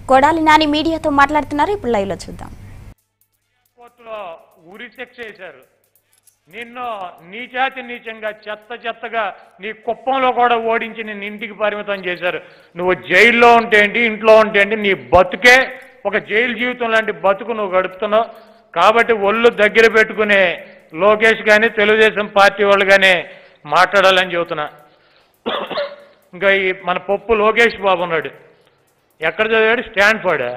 కొడాలి నాని మీడియాతో మాట్లాడుతున్నారు ఇప్పుడు లైవ్ లో చూద్దాం కోర్టులో ఉరి శిక్ష వేశారు నిన్ను నీచాతి నీచంగా చెత్త చెత్తగా నీ కుప్పంలో కూడా ఓడించి నిన్ను ఇంటికి పరిమితం చేశారు నువ్వు జైల్లో ఉంటే ఏంటి ఇంట్లో ఉంటే ఏంటి నీ బతుకే ఒక జైలు జీవితం లాంటి బతుకు నువ్వు గడుపుతున్నావు కాబట్టి ఒళ్ళు దగ్గర పెట్టుకునే లోకేష్ కానీ తెలుగుదేశం పార్టీ వాళ్ళు కానీ మాట్లాడాలని చెబుతున్నా ఇంకా ఈ మన పప్పు లోకేష్ బాబు ఉన్నాడు ఎక్కడ చదివాడు స్టాన్ఫర్డ్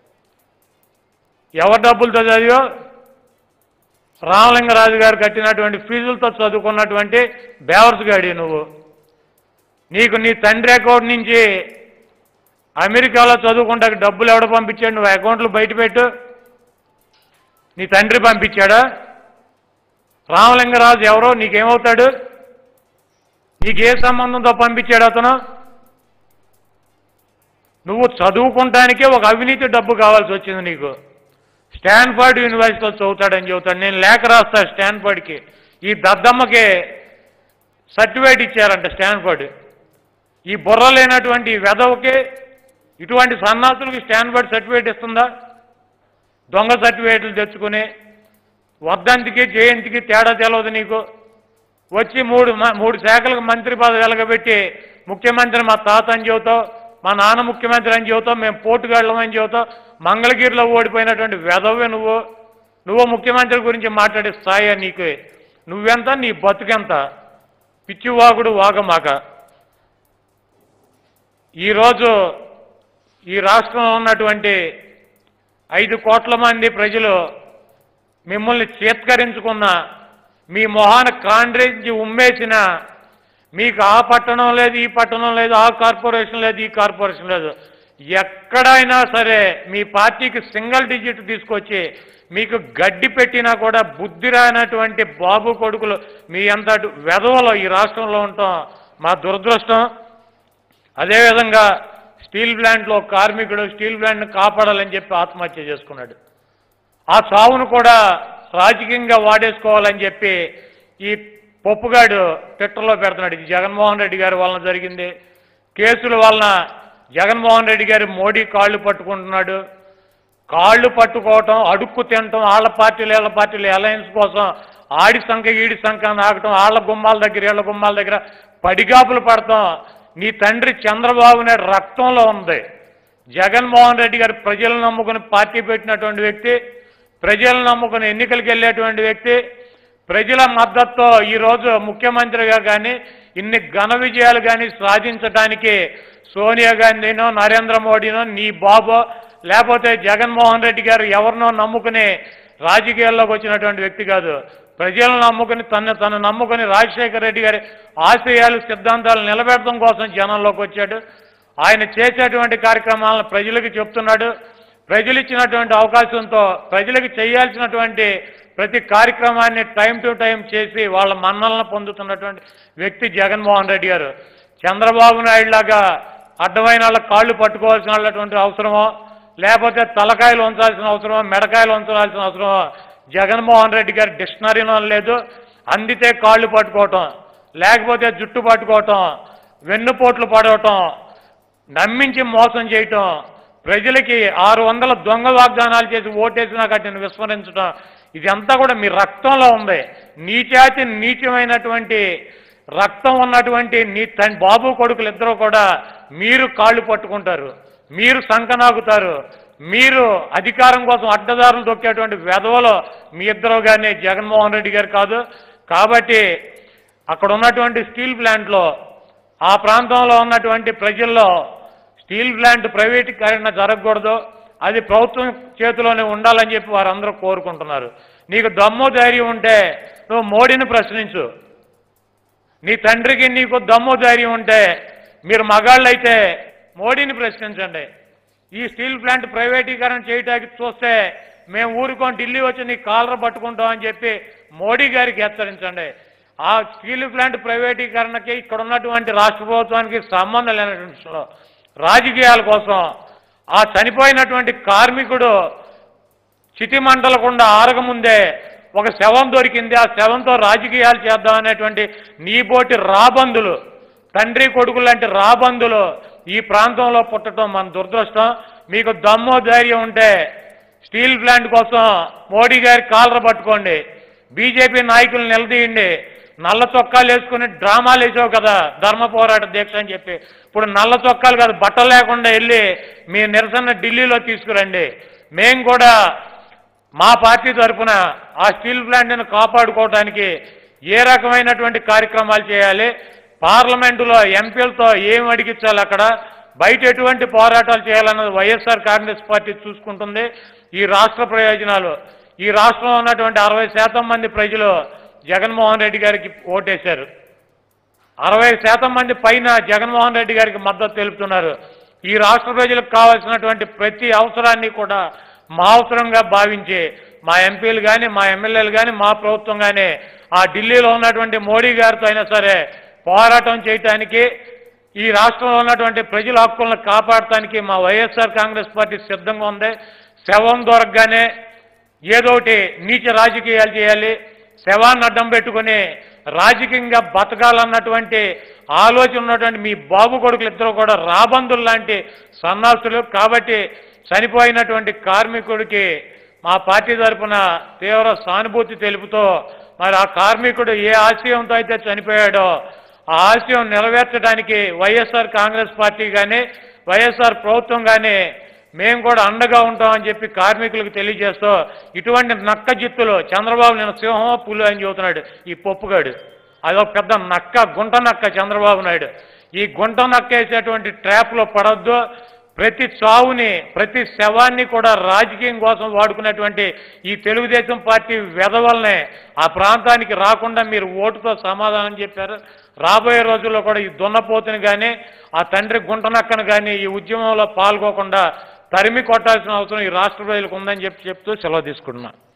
ఎవరి డబ్బులతో చదివో రామలింగరాజు గారు కట్టినటువంటి ఫీజులతో చదువుకున్నటువంటి బేవర్స్ గాడి నువ్వు నీకు నీ తండ్రి అకౌంట్ నుంచి అమెరికాలో చదువుకుంటా డబ్బులు ఎవడ పంపించాడు నువ్వు అకౌంట్లు బయట పెట్టు నీ తండ్రి పంపించాడా రామలింగరాజు ఎవరో నీకేమవుతాడు నీకే సంబంధంతో పంపించాడు అతను నువ్వు చదువుకుంటానికే ఒక అవినీతి డబ్బు కావాల్సి వచ్చింది నీకు స్టాన్ఫర్డ్ యూనివర్సిటీలో చదువుతాడని చెబుతాడు నేను లేఖ రాస్తా స్టాన్ఫర్డ్కి ఈ దద్దమ్మకి సర్టిఫికేట్ ఇచ్చారంట స్టాన్ఫర్డ్ ఈ బుర్ర లేనటువంటి ఈ వెధవకి ఇటువంటి సన్నాసులకి స్టాన్ఫర్డ్ సర్టిఫికేట్ ఇస్తుందా దొంగ సర్టిఫికేట్లు తెచ్చుకుని వర్ధంతికి జయంతికి తేడా తెలియదు నీకు వచ్చి మూడు మ- మూడు శాఖలకు మంత్రి పదవి వెలగబెట్టి ముఖ్యమంత్రి మా తాత అని చెబుతావు మా నాన్న ముఖ్యమంత్రి అని చెబుతావు మేము పోటుగాళ్ళం అని చెబుతావు మంగళగిరిలో ఓడిపోయినటువంటి వెధవే నువ్వు నువ్వు ముఖ్యమంత్రి గురించి మాట్లాడే స్థాయి నీకు నువ్వెంత నీ బతుకెంత పిచ్చివాగుడు వాగమాక ఈరోజు ఈ రాష్ట్రంలో ఉన్నటువంటి ఐదు కోట్ల మంది ప్రజలు మిమ్మల్ని చేత్కరించుకున్న మీ మొహాన కాండ్రించి ఉమ్మేసిన మీకు ఆ పట్టణం లేదు ఈ పట్టణం లేదు ఆ కార్పొరేషన్ లేదు ఈ కార్పొరేషన్ లేదు ఎక్కడైనా సరే మీ పార్టీకి సింగిల్ డిజిట్ తీసుకొచ్చి మీకు గడ్డి పెట్టినా కూడా బుద్ధి రానటువంటి బాబు కొడుకులు మీ అంతటి వెధవలో ఈ రాష్ట్రంలో ఉంటాం మా దురదృష్టం అదేవిధంగా స్టీల్ ప్లాంట్లో కార్మికుడు స్టీల్ ప్లాంట్ను కాపాడాలని చెప్పి ఆత్మహత్య చేసుకున్నాడు ఆ సావును కూడా రాజకీయంగా వాడేసుకోవాలని చెప్పి ఈ పప్పుగాడు ట్విట్టర్లో పెడుతున్నాడు ఇది జగన్మోహన్ రెడ్డి గారి వలన జరిగింది కేసుల వలన జగన్మోహన్ రెడ్డి గారి మోడీ కాళ్ళు పట్టుకుంటున్నాడు కాళ్ళు పట్టుకోవటం అడుక్కు తినటం వాళ్ళ పార్టీలు వీళ్ళ పార్టీలు అలయన్స్ కోసం ఆడి సంఖ్య ఈడి సంఖ్య నాకటం వాళ్ళ గుమ్మాల దగ్గర వీళ్ళ గుమ్మాల దగ్గర పడిగాపులు పడటం నీ తండ్రి చంద్రబాబు నాయుడు రక్తంలో ఉంది జగన్మోహన్ రెడ్డి గారు ప్రజలను నమ్ముకుని పార్టీ పెట్టినటువంటి వ్యక్తి ప్రజలను నమ్ముకుని ఎన్నికలకు వెళ్ళేటువంటి వ్యక్తి ప్రజల మద్దతుతో ఈరోజు ముఖ్యమంత్రిగా కానీ ఇన్ని ఘన విజయాలు కానీ సాధించడానికి సోనియా గాంధీనో నరేంద్ర మోడీనో నీ బాబో లేకపోతే జగన్మోహన్ రెడ్డి గారు ఎవరినో నమ్ముకుని రాజకీయాల్లోకి వచ్చినటువంటి వ్యక్తి కాదు ప్రజలను నమ్ముకుని తను తను నమ్ముకుని రాజశేఖర రెడ్డి గారి ఆశయాలు సిద్ధాంతాలు నిలబెట్టడం కోసం జనంలోకి వచ్చాడు ఆయన చేసేటువంటి కార్యక్రమాలను ప్రజలకు చెప్తున్నాడు ప్రజలు ఇచ్చినటువంటి అవకాశంతో ప్రజలకు చేయాల్సినటువంటి ప్రతి కార్యక్రమాన్ని టైం టు టైం చేసి వాళ్ళ మన్నలను పొందుతున్నటువంటి వ్యక్తి జగన్మోహన్ రెడ్డి గారు చంద్రబాబు నాయుడు లాగా అడ్డమైన వాళ్ళ కాళ్ళు పట్టుకోవాల్సినటువంటి అవసరమో లేకపోతే తలకాయలు ఉంచాల్సిన అవసరమో మెడకాయలు ఉంచాల్సిన అవసరమో జగన్మోహన్ రెడ్డి గారి డిక్షనరీలో లేదు అందితే కాళ్ళు పట్టుకోవటం లేకపోతే జుట్టు పట్టుకోవటం వెన్నుపోట్లు పడవటం నమ్మించి మోసం చేయటం ప్రజలకి ఆరు వందల దొంగ వాగ్దానాలు చేసి ఓటేసినా కట్టిన విస్మరించడం ఇదంతా కూడా మీ రక్తంలో ఉంది నీచాతి నీచమైనటువంటి రక్తం ఉన్నటువంటి నీ తన్ బాబు కొడుకులు ఇద్దరు కూడా మీరు కాళ్ళు పట్టుకుంటారు మీరు సంకనాగుతారు మీరు అధికారం కోసం అడ్డదారులు తొక్కేటువంటి వెధవలో మీ ఇద్దరు కానీ జగన్మోహన్ రెడ్డి గారు కాదు కాబట్టి అక్కడ ఉన్నటువంటి స్టీల్ ప్లాంట్లో ఆ ప్రాంతంలో ఉన్నటువంటి ప్రజల్లో స్టీల్ ప్లాంట్ ప్రైవేటీకరణ జరగకూడదు అది ప్రభుత్వం చేతిలోనే ఉండాలని చెప్పి వారందరూ కోరుకుంటున్నారు నీకు దమ్ము ధైర్యం ఉంటే నువ్వు మోడీని ప్రశ్నించు నీ తండ్రికి నీకు దమ్ము ధైర్యం ఉంటే మీరు మగాళ్ళైతే మోడీని ప్రశ్నించండి ఈ స్టీల్ ప్లాంట్ ప్రైవేటీకరణ చేయడానికి చూస్తే మేము ఊరుకొని ఢిల్లీ వచ్చి నీ కాలర పట్టుకుంటామని చెప్పి మోడీ గారికి హెచ్చరించండి ఆ స్టీల్ ప్లాంట్ ప్రైవేటీకరణకి ఇక్కడ ఉన్నటువంటి రాష్ట్ర ప్రభుత్వానికి సంబంధం లేనటువంటి విషయంలో రాజకీయాల కోసం ఆ చనిపోయినటువంటి కార్మికుడు చితి మంటలకుండా ఆరగముందే ఒక శవం దొరికింది ఆ శవంతో రాజకీయాలు చేద్దాం అనేటువంటి నీబోటి రాబందులు తండ్రి కొడుకు లాంటి రాబందులు ఈ ప్రాంతంలో పుట్టడం మన దురదృష్టం మీకు దమ్ము ధైర్యం ఉంటే స్టీల్ ప్లాంట్ కోసం మోడీ గారి కాలర పట్టుకోండి బీజేపీ నాయకులు నిలదీయండి నల్ల చొక్కాలు వేసుకుని డ్రామాలు వేసావు కదా ధర్మ పోరాట దీక్ష అని చెప్పి ఇప్పుడు నల్ల చొక్కాలు కాదు బట్టలు లేకుండా వెళ్ళి మీ నిరసన ఢిల్లీలో తీసుకురండి మేం కూడా మా పార్టీ తరఫున ఆ స్టీల్ ప్లాంట్ను కాపాడుకోవడానికి ఏ రకమైనటువంటి కార్యక్రమాలు చేయాలి పార్లమెంటులో ఎంపీలతో ఏం అడిగించాలి అక్కడ బయట ఎటువంటి పోరాటాలు చేయాలన్నది వైఎస్ఆర్ కాంగ్రెస్ పార్టీ చూసుకుంటుంది ఈ రాష్ట్ర ప్రయోజనాలు ఈ రాష్ట్రంలో ఉన్నటువంటి అరవై శాతం మంది ప్రజలు జగన్మోహన్ రెడ్డి గారికి ఓటేశారు అరవై శాతం మంది పైన జగన్మోహన్ రెడ్డి గారికి మద్దతు తెలుపుతున్నారు ఈ రాష్ట్ర ప్రజలకు కావాల్సినటువంటి ప్రతి అవసరాన్ని కూడా మా అవసరంగా భావించి మా ఎంపీలు కానీ మా ఎమ్మెల్యేలు కానీ మా ప్రభుత్వం కానీ ఆ ఢిల్లీలో ఉన్నటువంటి మోడీ గారితో అయినా సరే పోరాటం చేయటానికి ఈ రాష్ట్రంలో ఉన్నటువంటి ప్రజల హక్కులను కాపాడటానికి మా వైఎస్ఆర్ కాంగ్రెస్ పార్టీ సిద్ధంగా ఉంది శవం దొరకగానే ఏదో ఒకటి నీచ రాజకీయాలు చేయాలి శవాన్ని అడ్డం పెట్టుకొని రాజకీయంగా బతకాలన్నటువంటి ఆలోచన ఉన్నటువంటి మీ బాబు కొడుకులు ఇద్దరు కూడా రాబందులు లాంటి సన్నాసులు కాబట్టి చనిపోయినటువంటి కార్మికుడికి మా పార్టీ తరఫున తీవ్ర సానుభూతి తెలుపుతూ మరి ఆ కార్మికుడు ఏ ఆశయంతో అయితే చనిపోయాడో ఆ ఆశయం నెరవేర్చడానికి వైఎస్ఆర్ కాంగ్రెస్ పార్టీ కానీ వైఎస్ఆర్ ప్రభుత్వం కానీ మేము కూడా అండగా ఉంటామని చెప్పి కార్మికులకు తెలియజేస్తూ ఇటువంటి నక్క జిత్తులు చంద్రబాబు నేను సింహం పులు అని చెబుతున్నాడు ఈ పప్పుగాడు అదొక పెద్ద నక్క గుంట నక్క చంద్రబాబు నాయుడు ఈ గుంట నక్క వేసేటువంటి ట్రాప్లో పడొద్దు ప్రతి చావుని ప్రతి శవాన్ని కూడా రాజకీయం కోసం వాడుకునేటువంటి ఈ తెలుగుదేశం పార్టీ వెధవల్నే ఆ ప్రాంతానికి రాకుండా మీరు ఓటుతో సమాధానం చెప్పారు రాబోయే రోజుల్లో కూడా ఈ దున్నపోతుని కానీ ఆ తండ్రి గుంటనక్కను కానీ ఈ ఉద్యమంలో పాల్గొకుండా తరిమి కొట్టాల్సిన అవసరం ఈ రాష్ట్ర ప్రజలకు ఉందని చెప్పి చెప్తూ సెలవు తీసుకుంటున్నా